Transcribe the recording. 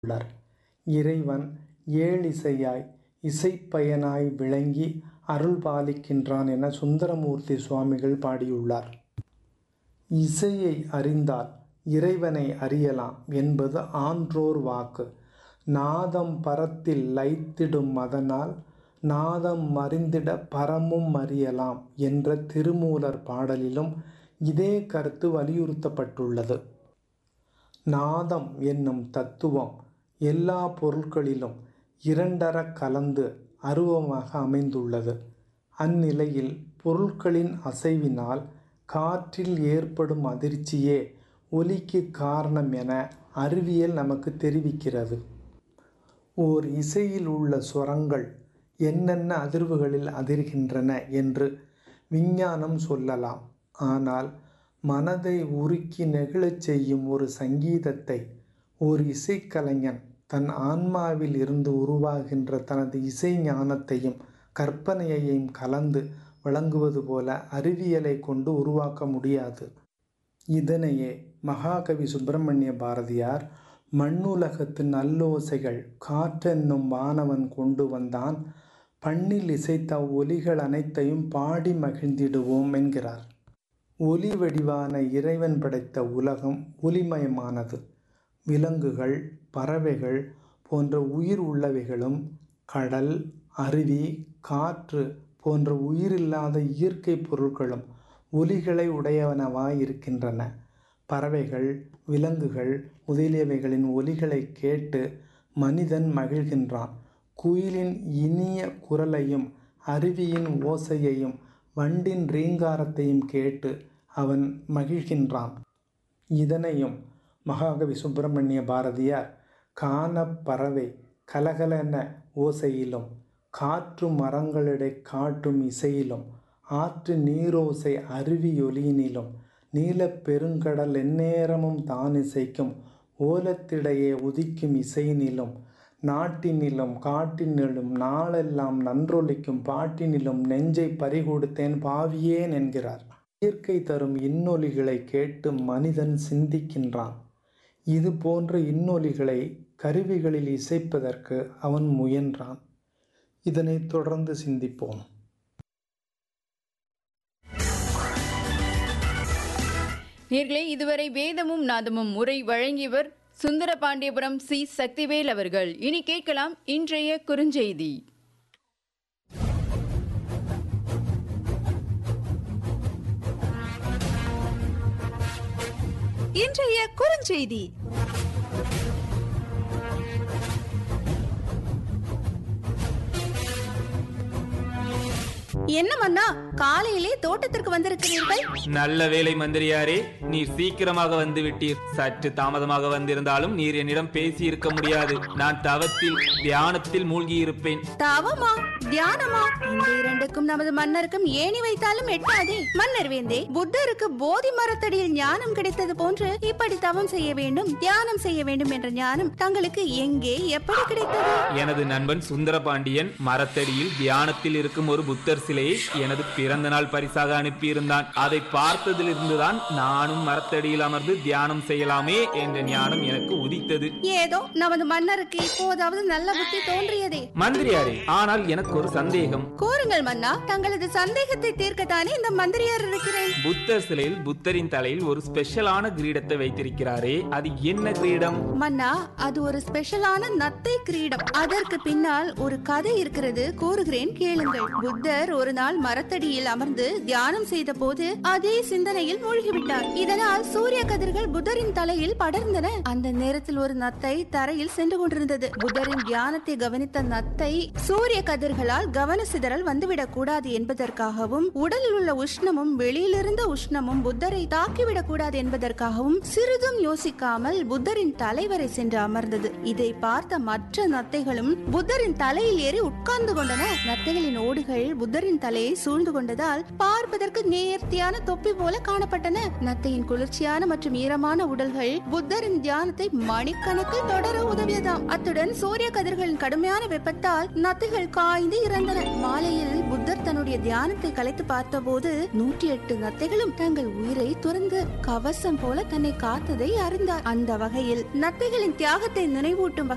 உள்ளார் இறைவன் ஏழிசையாய் இசைப்பயனாய் விளங்கி அருள் பாலிக்கின்றான் என சுந்தரமூர்த்தி சுவாமிகள் பாடியுள்ளார் இசையை அறிந்தால் இறைவனை அறியலாம் என்பது ஆன்றோர் வாக்கு நாதம் பரத்தில் லைத்திடும் அதனால் நாதம் மறிந்திட பரமும் அறியலாம் என்ற திருமூலர் பாடலிலும் இதே கருத்து வலியுறுத்தப்பட்டுள்ளது நாதம் என்னும் தத்துவம் எல்லா பொருட்களிலும் இரண்டர கலந்து அருவமாக அமைந்துள்ளது அந்நிலையில் பொருட்களின் அசைவினால் காற்றில் ஏற்படும் அதிர்ச்சியே ஒலிக்கு காரணம் என அறிவியல் நமக்கு தெரிவிக்கிறது ஓர் இசையில் உள்ள சுரங்கள் என்னென்ன அதிர்வுகளில் அதிர்கின்றன என்று விஞ்ஞானம் சொல்லலாம் ஆனால் மனதை உருக்கி நெகிழச் செய்யும் ஒரு சங்கீதத்தை ஒரு இசைக்கலைஞன் தன் ஆன்மாவில் இருந்து உருவாகின்ற தனது இசை ஞானத்தையும் கற்பனையையும் கலந்து வழங்குவது போல அறிவியலை கொண்டு உருவாக்க முடியாது இதனையே மகாகவி சுப்பிரமணிய பாரதியார் மண்ணுலகத்து நல்லோசைகள் காற்றென்னும் வானவன் கொண்டு வந்தான் பண்ணில் இசைத்த ஒலிகள் அனைத்தையும் பாடி மகிழ்ந்திடுவோம் என்கிறார் ஒலி வடிவான இறைவன் படைத்த உலகம் ஒலிமயமானது விலங்குகள் பறவைகள் போன்ற உயிர் உள்ளவைகளும் கடல் அருவி காற்று போன்ற உயிரில்லாத இயற்கை பொருட்களும் ஒலிகளை உடையவனவாய் இருக்கின்றன பறவைகள் விலங்குகள் முதலியவைகளின் ஒலிகளை கேட்டு மனிதன் மகிழ்கின்றான் குயிலின் இனிய குரலையும் அருவியின் ஓசையையும் வண்டின் ரீங்காரத்தையும் கேட்டு அவன் மகிழ்கின்றான் இதனையும் மகாகவி சுப்பிரமணிய பாரதியார் காண பறவை கலகலென ஓசையிலும் காற்று மரங்களிடை காட்டும் இசையிலும் ஆற்று நீரோசை அருவியொலியினிலும் நீலப் பெருங்கடல் எந்நேரமும் தான் இசைக்கும் ஓலத்திடையே உதிக்கும் இசையினிலும் நாட்டினிலும் காட்டினிலும் நாளெல்லாம் நன்றொலிக்கும் பாட்டினிலும் நெஞ்சை பறிகொடுத்தேன் பாவியேன் என்கிறார் இயற்கை தரும் இன்னொலிகளை கேட்டு மனிதன் சிந்திக்கின்றான் இது போன்ற இன்னொலிகளை கருவிகளில் இசைப்பதற்கு அவன் முயன்றான் இதனை தொடர்ந்து சிந்திப்போம் நேர்களே இதுவரை வேதமும் நாதமும் முறை வழங்கியவர் சுந்தர பாண்டியபுரம் சி சக்திவேல் அவர்கள் இனி கேட்கலாம் இன்றைய குறுஞ்செய்தி இன்றைய குறுஞ்செய்தி என்ன மன்னா காலையிலே தோட்டத்திற்கு வந்திருக்கிறீர்கள் நல்ல வேலை மந்திரியாரே நீர் சீக்கிரமாக வந்து விட்டீர் சற்று தாமதமாக வந்திருந்தாலும் நீர் என்னிடம் பேசி இருக்க முடியாது நான் தவத்தில் தியானத்தில் மூழ்கி இருப்பேன் தவமா தியானமா இந்த இரண்டுக்கும் நமது மன்னருக்கும் ஏணி வைத்தாலும் எட்டாதே மன்னர் வேந்தே புத்தருக்கு போதி மரத்தடியில் ஞானம் கிடைத்தது போன்று இப்படி தவம் செய்ய வேண்டும் தியானம் செய்ய வேண்டும் என்ற ஞானம் தங்களுக்கு எங்கே எப்படி கிடைத்தது எனது நண்பன் சுந்தர பாண்டியன் மரத்தடியில் தியானத்தில் இருக்கும் ஒரு புத்தர் சிலையை எனது பிறந்த நாள் பரிசாக அனுப்பியிருந்தான் அதை பார்த்ததிலிருந்துதான் நானும் மரத்தடியில் அமர்ந்து தியானம் செய்யலாமே என்ற ஞானம் எனக்கு உதித்தது ஏதோ நமது மன்னருக்கு இப்போதாவது நல்ல புத்தி தோன்றியதே மந்திரியாரே ஆனால் எனக்கு ஒரு சந்தேகம் கூறுங்கள் மன்னா தங்களது சந்தேகத்தை தீர்க்கத்தானே இந்த மந்திரியார் இருக்கிறேன் புத்தர் சிலையில் புத்தரின் தலையில் ஒரு ஸ்பெஷலான கிரீடத்தை வைத்திருக்கிறாரே அது என்ன கிரீடம் மன்னா அது ஒரு ஸ்பெஷலான நத்தை கிரீடம் அதற்கு பின்னால் ஒரு கதை இருக்கிறது கூறுகிறேன் கேளுங்கள் புத்தர் ஒரு நாள் மரத்தடியில் அமர்ந்து தியானம் செய்த போது அதே சிந்தனையில் மூழ்கிவிட்டார் இதனால் சூரிய கதிர்கள் புத்தரின் தலையில் படர்ந்தன அந்த நேரத்தில் ஒரு நத்தை தரையில் சென்று கொண்டிருந்தது புத்தரின் தியானத்தை கவனித்த நத்தை சூரிய கதிர்களால் கவன சிதறல் வந்துவிடக் கூடாது என்பதற்காகவும் உடலில் உள்ள உஷ்ணமும் வெளியிலிருந்த உஷ்ணமும் புத்தரை தாக்கிவிடக் கூடாது என்பதற்காகவும் சிறிதும் யோசிக்காமல் புத்தரின் தலைவரை சென்று அமர்ந்தது இதை பார்த்த மற்ற நத்தைகளும் புத்தரின் தலையில் ஏறி உட்கார்ந்து கொண்டன நத்தைகளின் ஓடுகள் புத்தரின் தலையை சூழ்ந்து கொண்டதால் பார்ப்பதற்கு நேர்த்தியான தொப்பி போல காணப்பட்டன நத்தையின் குளிர்ச்சியான மற்றும் ஈரமான உடல்கள் புத்தரின் தியானத்தை மணிக்கணக்கில் தொடர உதவியதாம் அத்துடன் சூரிய கதிர்களின் கடுமையான வெப்பத்தால் நத்தைகள் காய்ந்து இறந்தன மாலையில் புத்தர் தன்னுடைய தியானத்தை கலைத்து பார்த்தபோது நூற்றி எட்டு நத்தைகளும் தங்கள் உயிரை துறந்து கவசம் போல தன்னை காத்ததை அறிந்தார் அந்த வகையில் நத்தைகளின் தியாகத்தை நினைவூட்டும்